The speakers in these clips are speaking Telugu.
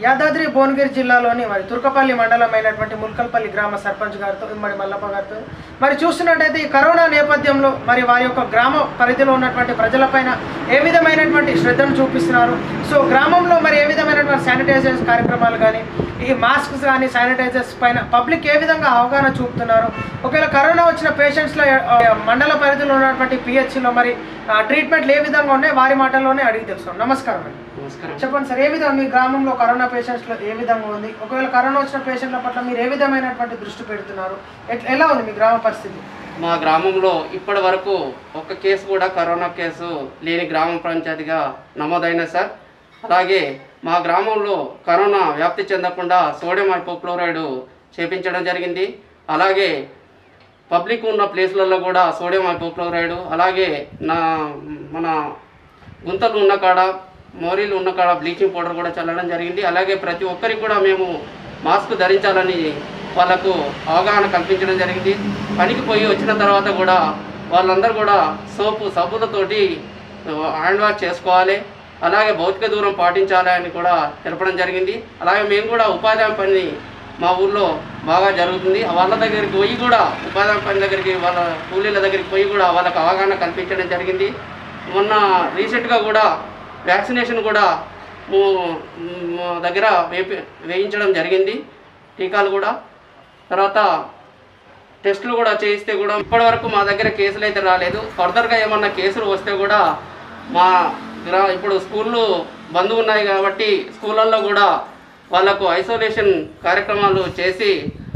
యాదాద్రి భువనగిరి జిల్లాలోని మరి తుర్కపల్లి మండలమైనటువంటి ముల్కల్పల్లి గ్రామ సర్పంచ్ గారితో ఇమ్మడి మల్లప్ప గారితో మరి చూస్తున్నట్టయితే ఈ కరోనా నేపథ్యంలో మరి వారి యొక్క గ్రామ పరిధిలో ఉన్నటువంటి ప్రజలపైన ఏ విధమైనటువంటి శ్రద్ధను చూపిస్తున్నారు సో గ్రామంలో మరి ఏ విధమైనటువంటి శానిటైజర్స్ కార్యక్రమాలు కానీ ఈ మాస్క్స్ కానీ శానిటైజర్స్ పైన పబ్లిక్ ఏ విధంగా అవగాహన చూపుతున్నారు ఒకవేళ కరోనా వచ్చిన పేషెంట్స్లో ఆ, మండల పరిధిలో ఉన్నటువంటి పిహెచ్లో మరి ఆ, ట్రీట్మెంట్లు ఏ విధంగా ఉన్నాయి వారి మాటల్లోనే అడిగి తెలుసుకున్నాం నమస్కారం అండి నమస్కారం చెప్పండి సార్ ఏ విధంగా మీ గ్రామంలో కరోనా పేషెంట్స్లో ఏ విధంగా ఉంది ఒకవేళ కరోనా వచ్చిన పేషెంట్ల పట్ల మీరు ఏ విధమైనటువంటి దృష్టి పెడుతున్నారు ఎట్లా ఎలా ఉంది మీ గ్రామ పరిస్థితి మా గ్రామంలో ఇప్పటి వరకు ఒక కేసు కూడా కరోనా కేసు లేని గ్రామ పంచాయతీగా నమోదైన సార్ అలాగే మా గ్రామంలో కరోనా వ్యాప్తి చెందకుండా సోడియం హైపోక్లోరైడ్ చేపించడం జరిగింది అలాగే పబ్లిక్ ఉన్న ప్లేస్లలో కూడా సోడియం హైపోక్లోరైడ్ అలాగే నా మన గుంతలు ఉన్న కాడ మోరీలు ఉన్న కాడ బ్లీచింగ్ పౌడర్ కూడా చల్లడం జరిగింది అలాగే ప్రతి ఒక్కరికి కూడా మేము మాస్క్ ధరించాలని వాళ్ళకు అవగాహన కల్పించడం జరిగింది పనికి పోయి వచ్చిన తర్వాత కూడా వాళ్ళందరూ కూడా సోపు సబ్బులతోటి హ్యాండ్ వాష్ చేసుకోవాలి అలాగే భౌతిక దూరం పాటించాలి అని కూడా తెలపడం జరిగింది అలాగే మేము కూడా ఉపాధి హామీ పని మా ఊర్లో బాగా జరుగుతుంది వాళ్ళ దగ్గరికి పోయి కూడా ఉపాధి హామీ పని దగ్గరికి వాళ్ళ కూలీల దగ్గరికి పోయి కూడా వాళ్ళకు అవగాహన కల్పించడం జరిగింది మొన్న రీసెంట్గా కూడా వ్యాక్సినేషన్ కూడా ము- మా దగ్గర వేపి వేయించడం జరిగింది టీకాలు కూడా తర్వాత టెస్టులు కూడా చేయిస్తే కూడా ఇప్పటివరకు మా దగ్గర కేసులు అయితే రాలేదు ఫర్దర్గా ఏమన్నా కేసులు వస్తే కూడా మా గ్రా ఇప్పుడు స్కూళ్ళు బంద్ ఉన్నాయి కాబట్టి స్కూళ్ళల్లో కూడా వాళ్ళకు ఐసోలేషన్ కార్యక్రమాలు చేసి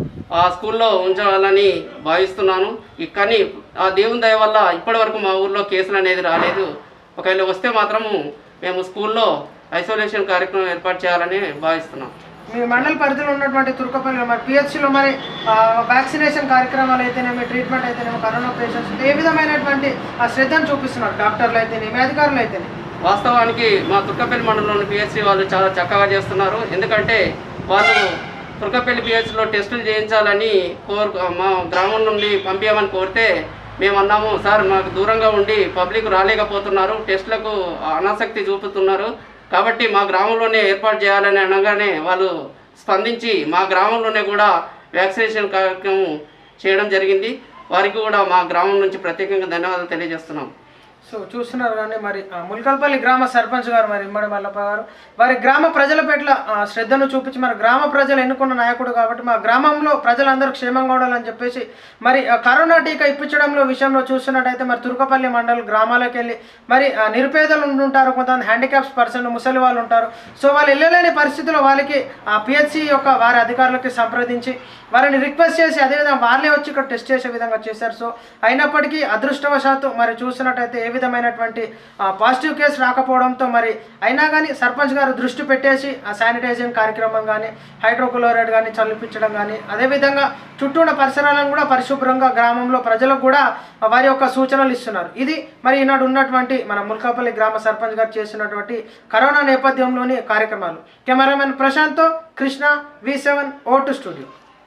ఆ స్కూల్లో ఉంచాలని భావిస్తున్నాను ఈ- కానీ ఆ దేవుని దయ వల్ల ఇప్పటివరకు మా ఊర్లో కేసులు అనేది రాలేదు ఒకవేళ వస్తే మాత్రము మేము స్కూల్లో ఐసోలేషన్ కార్యక్రమం ఏర్పాటు చేయాలని భావిస్తున్నాం మీ మండల పరిధిలో ఉన్నటువంటి తుర్కపల్లి మరి పిహెచ్సిలో మరి ఆ, వ్యాక్సినేషన్ కార్యక్రమాలు అయితేనేమి ట్రీట్మెంట్ అయితేనేమి కరోనా పేషెంట్స్ ఏ విధమైనటువంటి ఆ శ్రద్ధను చూపిస్తున్నారు డాక్టర్లు అయితేనేమి అధికారులు అయితేనేమి వాస్తవానికి మా తుర్కపల్లి మండలంలోని పిహెచ్సి వాళ్ళు చాలా చక్కగా చేస్తున్నారు ఎందుకంటే వాళ్ళు తుర్కపల్లి పిహెచ్లో టెస్టులు చేయించాలని కోరు మా గ్రామం నుండి పంపించమని కోరితే మేము అన్నాము సార్ మాకు దూరంగా ఉండి పబ్లిక్ రాలేకపోతున్నారు టెస్టులకు అనాసక్తి చూపుతున్నారు కాబట్టి మా గ్రామంలోనే ఏర్పాటు చేయాలని అనగానే వాళ్ళు స్పందించి మా గ్రామంలోనే కూడా వ్యాక్సినేషన్ కార్యక్రమం చేయడం జరిగింది వారికి కూడా మా గ్రామం నుంచి ప్రత్యేకంగా ధన్యవాదాలు తెలియజేస్తున్నాం సో చూస్తున్నారు కానీ మరి ఆ, ముల్కల్పల్లి గ్రామ సర్పంచ్ గారు మరి ఇమ్మడి మల్లప్ప గారు వారి గ్రామ ప్రజల పట్ల ఆ, శ్రద్ధను చూపించి మరి గ్రామ ప్రజలు ఎన్నుకున్న నాయకుడు కాబట్టి మా గ్రామంలో ప్రజలందరూ క్షేమంగా ఉండాలని చెప్పేసి మరి ఆ, కరోనా టీకా ఇప్పించడంలో విషయంలో చూస్తున్నట్టయితే మరి తుర్కపల్లి మండలం గ్రామాలకు వెళ్ళి మరి ఆ, నిరుపేదలు ఉంటుంటారు కొంతమంది హ్యాండిక్యాప్స్ పర్సన్ ముసలి వాళ్ళు ఉంటారు సో వాళ్ళు వెళ్ళలేని పరిస్థితుల్లో వాళ్ళకి ఆ పిహెచ్సి యొక్క వారి అధికారులకి సంప్రదించి వారిని రిక్వెస్ట్ చేసి అదేవిధంగా వాళ్ళే వచ్చి ఇక్కడ టెస్ట్ చేసే విధంగా చేశారు సో అయినప్పటికీ అదృష్టవశాత్తు మరి చూసినట్టయితే ఏ విధమైనటువంటి పాజిటివ్ కేసు రాకపోవడంతో మరి అయినా కానీ సర్పంచ్ గారు దృష్టి పెట్టేసి ఆ శానిటైజింగ్ కార్యక్రమం కానీ హైడ్రోక్లోరైడ్ కానీ చల్లిపించడం కానీ అదేవిధంగా చుట్టూ ఉన్న పరిసరాలను కూడా పరిశుభ్రంగా గ్రామంలో ప్రజలకు కూడా వారి యొక్క సూచనలు ఇస్తున్నారు ఇది మరి ఈనాడు ఉన్నటువంటి మన ముల్కాపల్లి గ్రామ సర్పంచ్ గారు చేసినటువంటి కరోనా నేపథ్యంలోని కార్యక్రమాలు కెమెరామెన్ ప్రశాంత్తో Krishna V seven O two studio